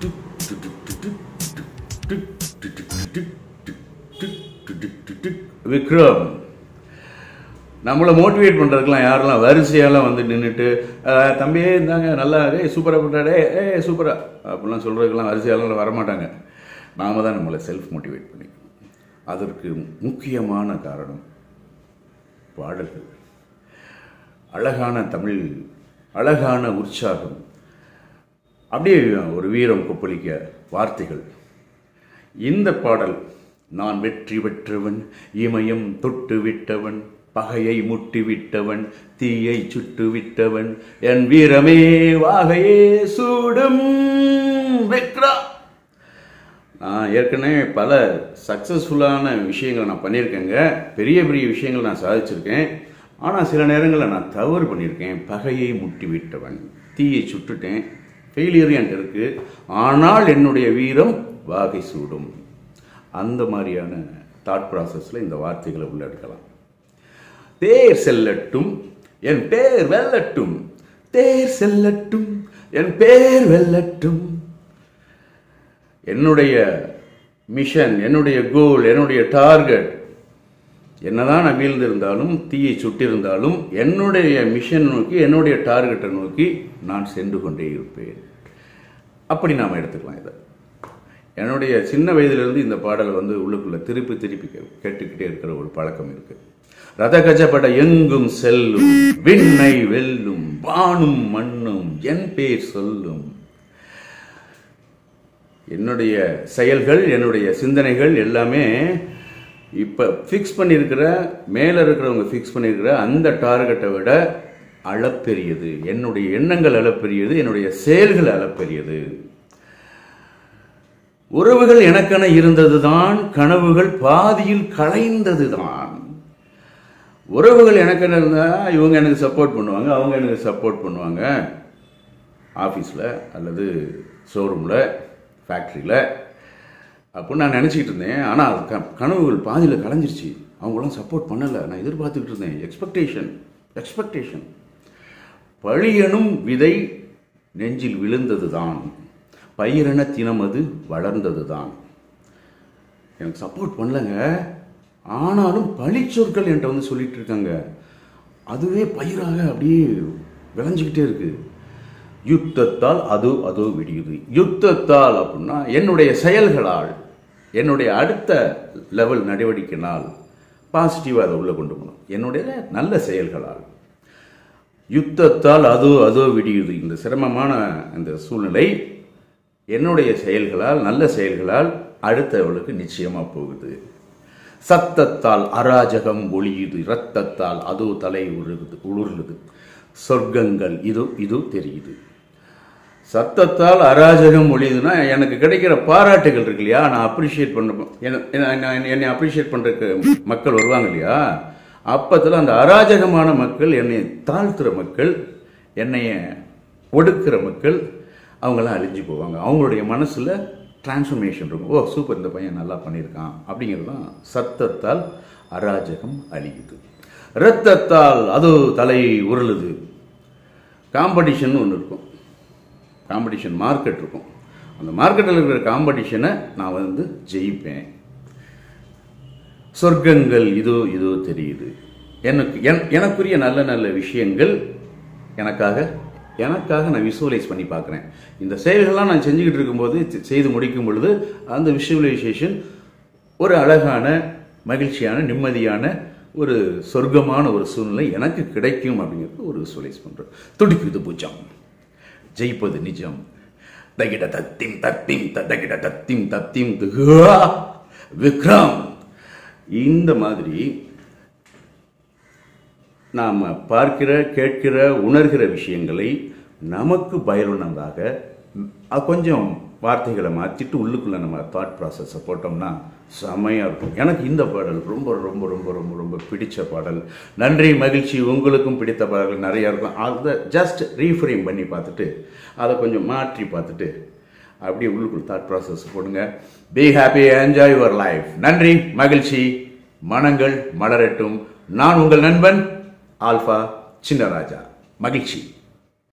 விக்ரம் நம்மளை மோட்டிவேட் பண்ணுறதுக்கெலாம் யாரெல்லாம் வரிசையெல்லாம் வந்து நின்றுட்டு தம்பியே இருந்தாங்க நல்லா ஏ சூப்பராக பண்ணுறாடே ஏ சூப்பரா அப்படிலாம் சொல்கிறதுக்கெல்லாம் வரிசையெல்லாம் வரமாட்டாங்க நாம தான் நம்மளை செல்ஃப் மோட்டிவேட் பண்ணி அதற்கு முக்கியமான காரணம் பாடல்கள் அழகான தமிழ் அழகான உற்சாகம் அப்படியே ஒரு வீரம் கொப்பளிக்க வார்த்தைகள் இந்த பாடல் நான் வெற்றி பெற்றவன் இமயம் தொட்டு விட்டவன் பகையை முட்டி விட்டவன் தீயை சுட்டு விட்டவன் என் வீரமே வாகையே சூடும் வெக்ரா நான் ஏற்கனவே பல சக்ஸஸ்ஃபுல்லான விஷயங்களை நான் பண்ணியிருக்கேங்க பெரிய பெரிய விஷயங்கள் நான் சாதிச்சிருக்கேன் ஆனால் சில நேரங்களில் நான் தவறு பண்ணியிருக்கேன் பகையை முட்டி விட்டவன் தீயை சுட்டுட்டேன் ஃபெயிலியர் என்கிட்ட இருக்கு ஆனால் என்னுடைய வீரம் வாகை சூடும் அந்த மாதிரியான தாட் ப்ராசஸில் இந்த வார்த்தைகளை உள்ளெடுக்கலாம் தேர் செல்லட்டும் என் பேர் வெல்லட்டும் தேர் செல்லட்டும் என் பேர் வெல்லட்டும் என்னுடைய மிஷன் என்னுடைய கோல் என்னுடைய டார்கெட் என்னதான் நான் வீழ்ந்திருந்தாலும் தீயை சுட்டிருந்தாலும் என்னுடைய மிஷன் நோக்கி என்னுடைய டார்கெட்டை நோக்கி நான் சென்று கொண்டே இருப்பேன் அப்படி நாம் எடுத்துக்கலாம் இதை என்னுடைய சின்ன வயதிலிருந்து இந்த பாடலை வந்து உள்ளுக்குள்ள திருப்பி திருப்பி கே- கேட்டுக்கிட்டே இருக்கிற ஒரு பழக்கம் இருக்கு ரத கஜபட எங்கும் செல்லும் விண்ணை வெல்லும் வானும் மண்ணும் என் பேர் சொல்லும் என்னுடைய செயல்கள் என்னுடைய சிந்தனைகள் எல்லாமே இப்போ ஃபிக்ஸ் பண்ணியிருக்கிற மேலே இருக்கிறவங்க ஃபிக்ஸ் பண்ணியிருக்கிற அந்த டார்கெட்டை விட அளப்பெரியது என்னுடைய எண்ணங்கள் அளப்பெரியது என்னுடைய செயல்கள் அளப்பெரியது உறவுகள் எனக்கென இருந்ததுதான் கனவுகள் பாதியில் கலைந்ததுதான் உறவுகள் எனக்கென இருந்தால் இவங்க எனக்கு சப்போர்ட் பண்ணுவாங்க அவங்க எனக்கு சப்போர்ட் பண்ணுவாங்க ஆஃபீஸில் அல்லது ஷோரூமில் ஃபேக்ட்ரியில் அப்படின்னு நான் நினச்சிக்கிட்டு இருந்தேன் ஆனால் அது க கனவுகள் பாதியில் கலைஞ்சிருச்சு அவங்களாம் சப்போர்ட் பண்ணலை நான் எதிர்பார்த்துக்கிட்டு இருந்தேன் எக்ஸ்பெக்டேஷன் எக்ஸ்பெக்டேஷன் பழியனும் விதை நெஞ்சில் விழுந்தது தான் பயிரென தினம் அது வளர்ந்தது தான் எனக்கு சப்போர்ட் பண்ணலங்க ஆனாலும் பழிச்சொற்கள் என்கிட்ட வந்து சொல்லிட்டு இருக்காங்க அதுவே பயிராக அப்படியே விளைஞ்சிக்கிட்டே இருக்கு யுத்தத்தால் அது அதோ விடியுது யுத்தத்தால் அப்படின்னா என்னுடைய செயல்களால் என்னுடைய அடுத்த லெவல் நடவடிக்கைனால் பாசிட்டிவாக அதை உள்ளே கொண்டு போகணும் என்னுடைய நல்ல செயல்களால் யுத்தத்தால் அதோ அதோ விடியுது இந்த சிரமமான இந்த சூழ்நிலை என்னுடைய செயல்களால் நல்ல செயல்களால் அடுத்தவளுக்கு நிச்சயமா போகுது சத்தத்தால் அராஜகம் ஒளியுது இரத்தத்தால் அதோ தலை உருகுது உருளுது சொர்க்கங்கள் இது இது தெரியுது சத்தத்தால் அராஜகம் ஒழியுதுன்னா எனக்கு கிடைக்கிற பாராட்டுகள் இருக்கு இல்லையா நான் அப்ரிஷியேட் பண்ண என்ன- என்ன- என்ன- என்னை அப்ரிஷியேட் பண்றதுக்கு மக்கள் வருவாங்க இல்லையா அப்பத்துல அந்த அராஜகமான மக்கள் என்னை தாழ்த்துற மக்கள் என்னைய ஒடுக்குற மக்கள் அவங்கெல்லாம் அழிஞ்சு போவாங்க அவங்களுடைய மனசுல டிரான்ஸ்ஃபர்மேஷன் இருக்கும் ஓ சூப்பர் இந்த பையன் நல்லா பண்ணியிருக்கான் அப்படிங்கிறது தான் சத்தத்தால் அராஜகம் அழியுது இரத்தத்தால் அது தலை உருளுது காம்படிஷன் ஒன்று இருக்கும் காம்படிஷன் மார்க்கெட் இருக்கும் அந்த மார்க்கெட்டில் இருக்கிற காம்படிஷனை நான் வந்து ஜெயிப்பேன் சொர்க்கங்கள் இதோ இதோ தெரியுது எனக்கு என்- எனக்குரிய நல்ல நல்ல விஷயங்கள் எனக்காக எனக்காக நான் விஷுவலைஸ் பண்ணி பார்க்குறேன் இந்த செயல்கள்லாம் நான் செஞ்சுக்கிட்டு இருக்கும்போது செ- செய்து முடிக்கும் பொழுது அந்த விஷுவலைசேஷன் ஒரு அழகான மகிழ்ச்சியான நிம்மதியான ஒரு சொர்க்கமான ஒரு சூழ்நிலை எனக்கு கிடைக்கும் அப்படிங்கிறது ஒரு விஷுவலைஸ் பண்ணுறேன் துடிக்குது பூஜம் ஜெயிப்பது நிஜம் தகிட தத்திம் தத்திம் த- தகிட தத்திம் தத்திம் துஹா. விக்ரம் இந்த மாதிரி நாம் பார்க்கிற கேட்கிற உணர்கிற விஷயங்களை நமக்கு பயனுள்ளதாக ம், அது கொஞ்சம் வார்த்தைகளை மாற்றிட்டு உள்ளுக்குள்ளே நம்ம தாட் ப்ராசஸை போட்டோம்னா செம்மையாக இருக்கும் எனக்கு இந்த பாடல் ரொம்ப ரொம்ப ரொம்ப ரொம்ப ரொம்ப பிடிச்ச பாடல் நன்றி மகிழ்ச்சி உங்களுக்கும் பிடித்த பாடல்கள் நிறையா இருக்கும் அதை ஜஸ்ட் ரீஃப்ரேம் பண்ணி பார்த்துட்டு அதை கொஞ்சம் மாற்றி பார்த்துட்டு அப்படியே உள்ளுக்குள் தாட் ப்ராசஸ் போடுங்க be happy enjoy your life நன்றி மகிழ்ச்சி மனங்கள் மலரட்டும் நான் உங்கள் நண்பன் ஆல்ஃபா சின்னராஜா மகிழ்ச்சி